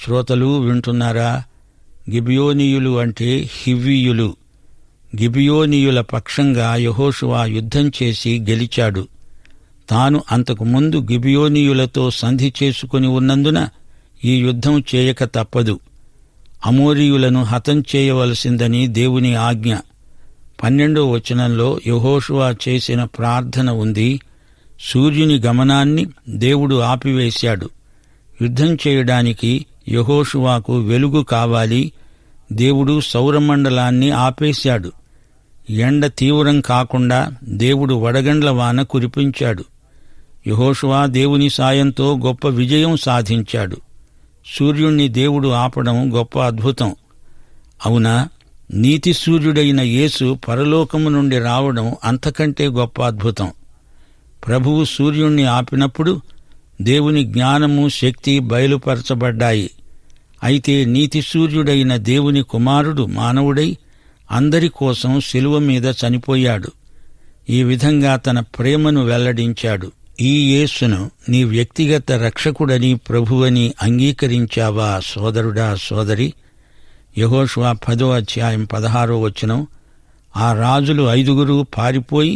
శ్రోతలు వింటున్నారా గిబియోనీయులు అంటే హివ్వీయులు గిబియోనీయుల పక్షంగా యహోషువా యుద్ధం చేసి గెలిచాడు తాను అంతకు ముందు గిబియోనీయులతో సంధి చేసుకుని ఉన్నందున ఈ యుద్ధం చేయక తప్పదు అమోరీయులను హతం చేయవలసిందని దేవుని ఆజ్ఞ పన్నెండో వచనంలో యహోషువా చేసిన ప్రార్థన ఉంది సూర్యుని గమనాన్ని దేవుడు ఆపివేశాడు యుద్ధం చేయడానికి యహోషువాకు వెలుగు కావాలి దేవుడు సౌరమండలాన్ని ఆపేశాడు ఎండ తీవ్రం కాకుండా దేవుడు వడగండ్ల వాన కురిపించాడు యహోషువా దేవుని సాయంతో గొప్ప విజయం సాధించాడు సూర్యుణ్ణి దేవుడు ఆపడం గొప్ప అద్భుతం అవునా నీతి సూర్యుడైన యేసు పరలోకము నుండి రావడం అంతకంటే గొప్ప అద్భుతం ప్రభువు సూర్యుణ్ణి ఆపినప్పుడు దేవుని జ్ఞానము శక్తి బయలుపరచబడ్డాయి అయితే నీతి సూర్యుడైన దేవుని కుమారుడు మానవుడై అందరి కోసం శిలువ మీద చనిపోయాడు ఈ విధంగా తన ప్రేమను వెల్లడించాడు ఈ యేసును నీ వ్యక్తిగత రక్షకుడని ప్రభువని అంగీకరించావా సోదరుడా సోదరి యహోషువా పదో అధ్యాయం పదహారో వచనం ఆ రాజులు ఐదుగురు పారిపోయి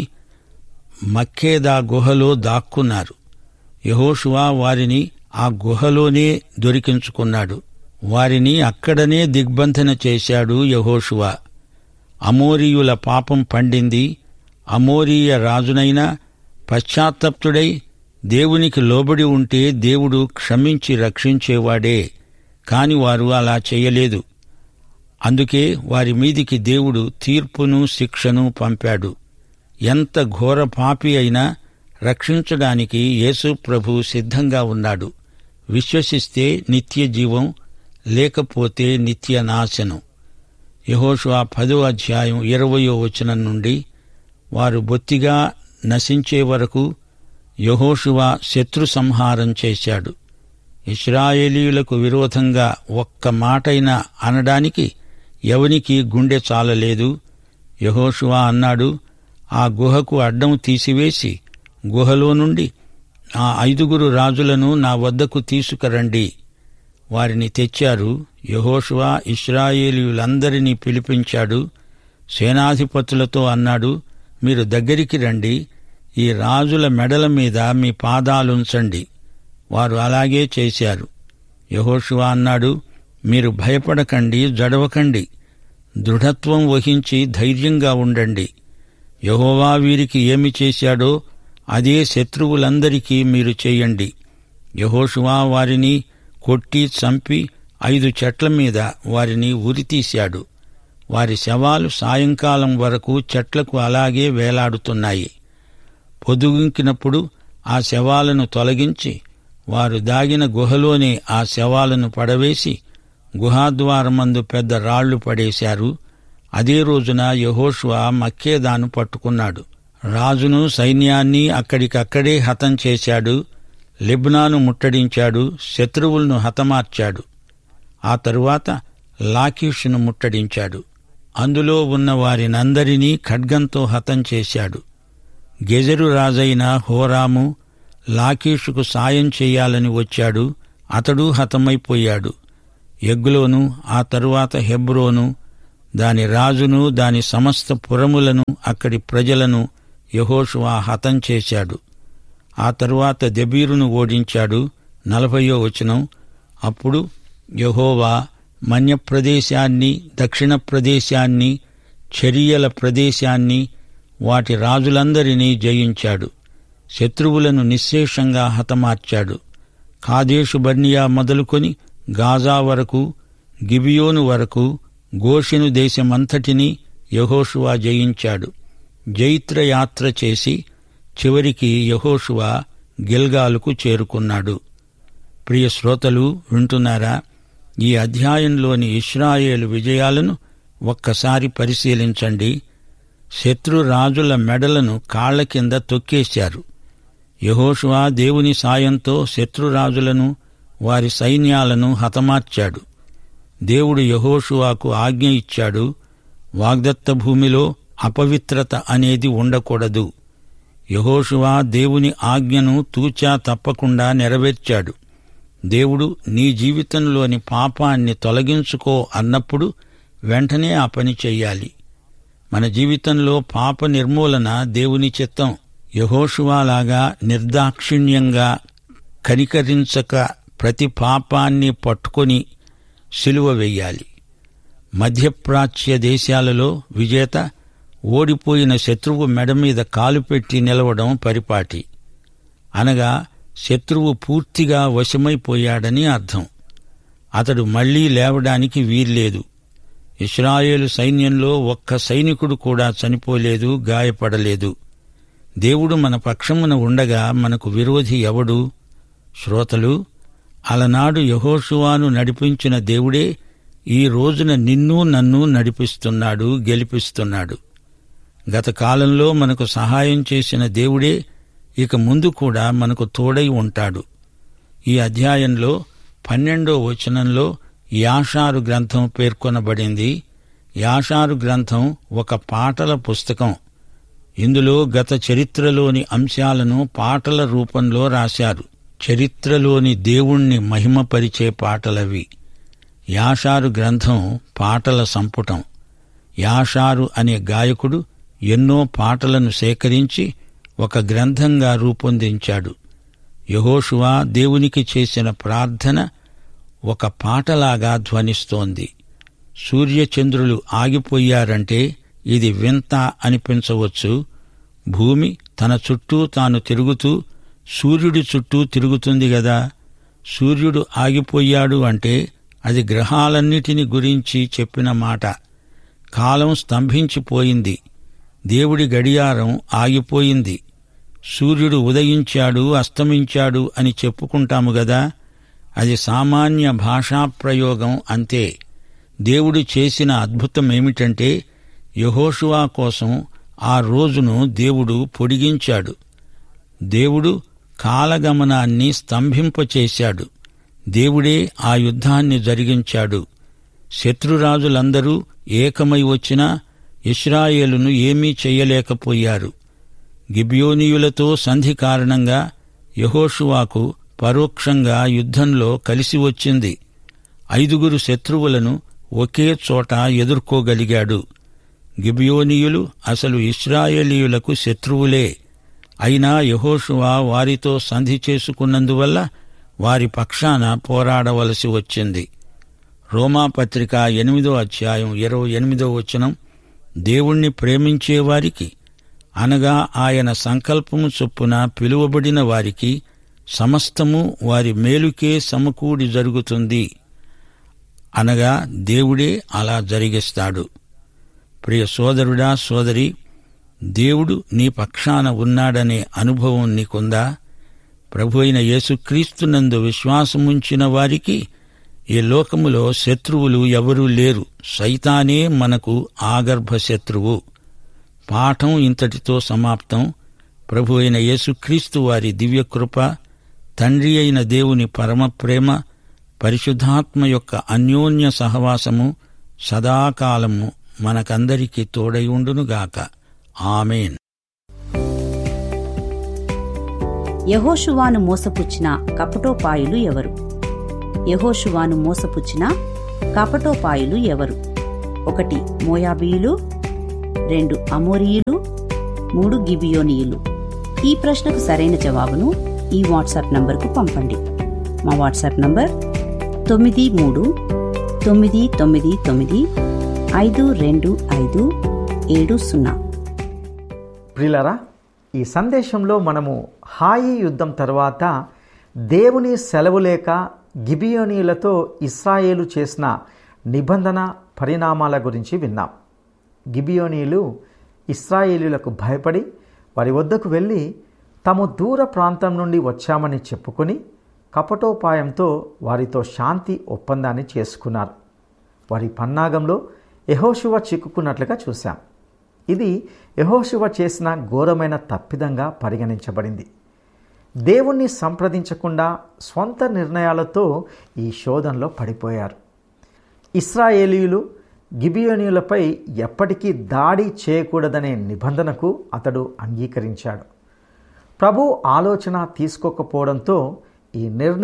మక్కేదా గుహలో దాక్కున్నారు యహోషువా వారిని ఆ గుహలోనే దొరికించుకున్నాడు వారిని అక్కడనే దిగ్బంధన చేశాడు యహోషువా అమోరీయుల పాపం పండింది అమోరీయ రాజునైనా పశ్చాత్తప్తుడై దేవునికి లోబడి ఉంటే దేవుడు క్షమించి రక్షించేవాడే కాని వారు అలా చేయలేదు అందుకే వారి మీదికి దేవుడు తీర్పును శిక్షను పంపాడు ఎంత ఘోర పాపి అయినా రక్షించడానికి యేసు ప్రభు సిద్ధంగా ఉన్నాడు విశ్వసిస్తే నిత్య జీవం లేకపోతే నిత్య నాశనం యహోషువా పదో అధ్యాయం ఇరవయో వచనం నుండి వారు బొత్తిగా నశించే వరకు యహోషువా శత్రు సంహారం చేశాడు ఇస్రాయేలీయులకు విరోధంగా ఒక్క మాటైనా అనడానికి ఎవనికి గుండె చాలలేదు యహోషువా అన్నాడు ఆ గుహకు అడ్డం తీసివేసి గుహలో నుండి ఆ ఐదుగురు రాజులను నా వద్దకు తీసుకురండి వారిని తెచ్చారు యహోషువా ఇస్రాయేలీయులందరినీ పిలిపించాడు సేనాధిపతులతో అన్నాడు మీరు దగ్గరికి రండి ఈ రాజుల మెడల మీద మీ పాదాలుంచండి వారు అలాగే చేశారు యహోషువా అన్నాడు మీరు భయపడకండి జడవకండి దృఢత్వం వహించి ధైర్యంగా ఉండండి యహోవా వీరికి ఏమి చేశాడో అదే శత్రువులందరికీ మీరు చేయండి యహోషువా వారిని కొట్టి చంపి ఐదు చెట్ల మీద వారిని ఉరితీశాడు వారి శవాలు సాయంకాలం వరకు చెట్లకు అలాగే వేలాడుతున్నాయి పొదుగింకినప్పుడు ఆ శవాలను తొలగించి వారు దాగిన గుహలోనే ఆ శవాలను పడవేసి గుహాద్వారమందు పెద్ద రాళ్లు పడేశారు అదే రోజున యహోషువా మక్కేదాను పట్టుకున్నాడు రాజును సైన్యాన్ని అక్కడికక్కడే హతం చేశాడు లిబ్నాను ముట్టడించాడు శత్రువులను హతమార్చాడు ఆ తరువాత లాకీషును ముట్టడించాడు అందులో ఉన్న వారినందరినీ ఖడ్గంతో హతం చేశాడు గెజరు రాజైన హోరాము లాకీషుకు సాయం చేయాలని వచ్చాడు అతడు హతమైపోయాడు ఎగ్లోను ఆ తరువాత హెబ్రోను దాని రాజును దాని సమస్త పురములను అక్కడి ప్రజలను యహోషువా హతం చేశాడు ఆ తరువాత దెబీరును ఓడించాడు నలభయో వచనం అప్పుడు యహోవా మన్యప్రదేశాన్ని దక్షిణ ప్రదేశాన్ని చరియల ప్రదేశాన్ని వాటి రాజులందరినీ జయించాడు శత్రువులను నిశ్శేషంగా హతమార్చాడు కాదేశు బర్నియా మొదలుకొని గాజా వరకు గిబియోను వరకు గోషెను దేశమంతటినీ యహోషువా జయించాడు జైత్రయాత్ర చేసి చివరికి యహోషువా గిల్గాలుకు చేరుకున్నాడు ప్రియ శ్రోతలు వింటున్నారా ఈ అధ్యాయంలోని ఇస్రాయేలు విజయాలను ఒక్కసారి పరిశీలించండి శత్రు రాజుల మెడలను కాళ్ల కింద తొక్కేశారు యహోషువా దేవుని సాయంతో శత్రురాజులను వారి సైన్యాలను హతమార్చాడు దేవుడు యహోషువాకు ఆజ్ఞ ఇచ్చాడు వాగ్దత్త భూమిలో అపవిత్రత అనేది ఉండకూడదు యహోషువా దేవుని ఆజ్ఞను తూచా తప్పకుండా నెరవేర్చాడు దేవుడు నీ జీవితంలోని పాపాన్ని తొలగించుకో అన్నప్పుడు వెంటనే ఆ పని చెయ్యాలి మన జీవితంలో పాప నిర్మూలన దేవుని చిత్తం యహోషువాలాగా నిర్దాక్షిణ్యంగా కనికరించక ప్రతి పాపాన్ని పట్టుకొని సిలువ వెయ్యాలి మధ్యప్రాచ్య దేశాలలో విజేత ఓడిపోయిన శత్రువు మెడ మీద కాలు పెట్టి నిలవడం పరిపాటి అనగా శత్రువు పూర్తిగా వశమైపోయాడని అర్థం అతడు మళ్లీ లేవడానికి వీల్లేదు ఇస్రాయేలు సైన్యంలో ఒక్క సైనికుడు కూడా చనిపోలేదు గాయపడలేదు దేవుడు మన పక్షమున ఉండగా మనకు విరోధి ఎవడు శ్రోతలు అలనాడు యహోషువాను నడిపించిన దేవుడే ఈ రోజున నిన్ను నన్ను నడిపిస్తున్నాడు గెలిపిస్తున్నాడు గత కాలంలో మనకు సహాయం చేసిన దేవుడే ఇక ముందు కూడా మనకు తోడై ఉంటాడు ఈ అధ్యాయంలో పన్నెండో వచనంలో యాషారు గ్రంథం పేర్కొనబడింది యాషారు గ్రంథం ఒక పాటల పుస్తకం ఇందులో గత చరిత్రలోని అంశాలను పాటల రూపంలో రాశారు చరిత్రలోని దేవుణ్ణి మహిమపరిచే పాటలవి యాషారు గ్రంథం పాటల సంపుటం యాషారు అనే గాయకుడు ఎన్నో పాటలను సేకరించి ఒక గ్రంథంగా రూపొందించాడు యహోషువా దేవునికి చేసిన ప్రార్థన ఒక పాటలాగా ధ్వనిస్తోంది సూర్యచంద్రులు ఆగిపోయారంటే ఇది వింత అనిపించవచ్చు భూమి తన చుట్టూ తాను తిరుగుతూ సూర్యుడి చుట్టూ తిరుగుతుంది గదా సూర్యుడు ఆగిపోయాడు అంటే అది గ్రహాలన్నిటిని గురించి చెప్పిన మాట కాలం స్తంభించిపోయింది దేవుడి గడియారం ఆగిపోయింది సూర్యుడు ఉదయించాడు అస్తమించాడు అని చెప్పుకుంటాము గదా అది సామాన్య భాషా ప్రయోగం అంతే దేవుడు చేసిన అద్భుతమేమిటంటే యహోషువా కోసం ఆ రోజును దేవుడు పొడిగించాడు దేవుడు కాలగమనాన్ని స్తంభింపచేశాడు దేవుడే ఆ యుద్ధాన్ని జరిగించాడు శత్రురాజులందరూ ఏకమై వచ్చినా ఇస్రాయేలును ఏమీ చెయ్యలేకపోయారు గిబ్యోనీయులతో సంధి కారణంగా యహోషువాకు పరోక్షంగా యుద్ధంలో కలిసి వచ్చింది ఐదుగురు శత్రువులను ఒకే చోట ఎదుర్కోగలిగాడు గిబియోనీయులు అసలు ఇస్రాయేలీయులకు శత్రువులే అయినా యహోషువా వారితో సంధి చేసుకున్నందువల్ల వారి పక్షాన పోరాడవలసి వచ్చింది రోమాపత్రిక ఎనిమిదో అధ్యాయం ఇరవై ఎనిమిదో వచనం దేవుణ్ణి ప్రేమించేవారికి అనగా ఆయన సంకల్పము చొప్పున పిలువబడిన వారికి సమస్తము వారి మేలుకే సమకూడి జరుగుతుంది అనగా దేవుడే అలా జరిగిస్తాడు ప్రియ సోదరుడా సోదరి దేవుడు నీ పక్షాన ఉన్నాడనే అనుభవం నీకుందా ప్రభు అయిన యేసుక్రీస్తునందు విశ్వాసముంచిన వారికి ఈ లోకములో శత్రువులు ఎవరూ లేరు సైతానే మనకు ఆగర్భ శత్రువు పాఠం ఇంతటితో సమాప్తం ప్రభు అయిన యేసుక్రీస్తు వారి దివ్యకృప తండ్రి అయిన దేవుని పరమ ప్రేమ పరిశుద్ధాత్మ యొక్క అన్యోన్య సహవాసము సదాకాలము మనకందరికీ తోడై ఉండునుగాక ఆమెన్ యహోషువాను మోసపుచ్చిన కపటోపాయులు ఎవరు యహోషువాను మోసపుచ్చిన కపటోపాయులు ఎవరు ఒకటి మోయాబీయులు రెండు అమోరియులు మూడు గిబియోనియులు ఈ ప్రశ్నకు సరైన జవాబును ఈ వాట్సాప్ నంబర్కు పంపండి మా వాట్సాప్ నంబర్ తొమ్మిది మూడు తొమ్మిది తొమ్మిది తొమ్మిది ఐదు రెండు ఐదు ఏడు సున్నా ప్రిలరా ఈ సందేశంలో మనము హాయి యుద్ధం తర్వాత దేవుని సెలవు లేక గిబియోనీయులతో ఇస్రాయేలు చేసిన నిబంధన పరిణామాల గురించి విన్నాం గిబియోనీయులు ఇస్రాయేలీలకు భయపడి వారి వద్దకు వెళ్ళి తాము దూర ప్రాంతం నుండి వచ్చామని చెప్పుకొని కపటోపాయంతో వారితో శాంతి ఒప్పందాన్ని చేసుకున్నారు వారి పన్నాగంలో యహోశువ చిక్కుకున్నట్లుగా చూశాం ఇది యహోశువ చేసిన ఘోరమైన తప్పిదంగా పరిగణించబడింది దేవుణ్ణి సంప్రదించకుండా స్వంత నిర్ణయాలతో ఈ శోధనలో పడిపోయారు ఇస్రాయేలీయులు గిబియోనీయులపై ఎప్పటికీ దాడి చేయకూడదనే నిబంధనకు అతడు అంగీకరించాడు ప్రభు ఆలోచన తీసుకోకపోవడంతో ఈ నిర్ణయం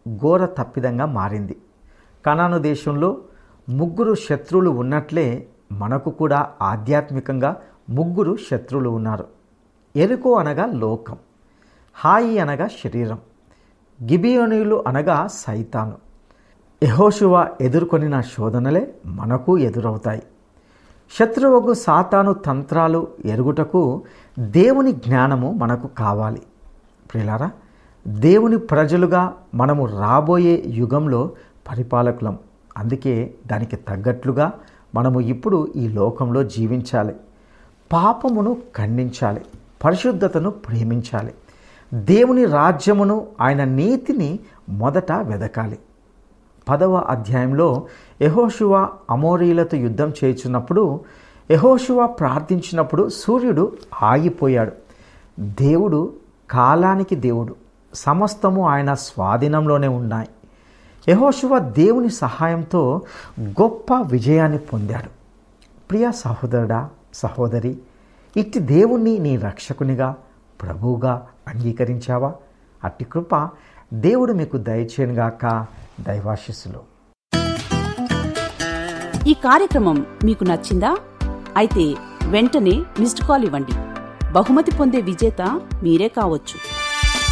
ఘోర తప్పిదంగా మారింది కనాను దేశంలో ముగ్గురు శత్రువులు ఉన్నట్లే మనకు కూడా ఆధ్యాత్మికంగా ముగ్గురు శత్రువులు ఉన్నారు ఎరుకో అనగా లోకం హాయి అనగా శరీరం గిబియోనీయులు అనగా సైతాను యహోశువ ఎదుర్కొనిన శోధనలే మనకు ఎదురవుతాయి శత్రువుకు సాతాను తంత్రాలు ఎరుగుటకు దేవుని జ్ఞానము మనకు కావాలి ప్రియులారా దేవుని ప్రజలుగా మనము రాబోయే యుగంలో పరిపాలకులం అందుకే దానికి తగ్గట్లుగా మనము ఇప్పుడు ఈ లోకంలో జీవించాలి పాపమును ఖండించాలి పరిశుద్ధతను ప్రేమించాలి దేవుని రాజ్యమును ఆయన నీతిని మొదట వెదకాలి పదవ అధ్యాయంలో యహోశువ అమోరీలతో యుద్ధం చేయుచున్నప్పుడు యహోశువ ప్రార్థించినప్పుడు సూర్యుడు ఆగిపోయాడు దేవుడు కాలానికి దేవుడు సమస్తము ఆయన స్వాధీనంలోనే ఉన్నాయి యహోశువ దేవుని సహాయంతో గొప్ప విజయాన్ని పొందాడు ప్రియ సహోదరుడా సహోదరి ఇట్టి దేవుణ్ణి నీ రక్షకునిగా ప్రభువుగా అంగీకరించావా అట్టి కృప దేవుడు మీకు దయచేయనుగాక దైవాశిస్సులు ఈ కార్యక్రమం మీకు నచ్చిందా అయితే వెంటనే మిస్డ్ కాల్ ఇవ్వండి బహుమతి పొందే విజేత మీరే కావచ్చు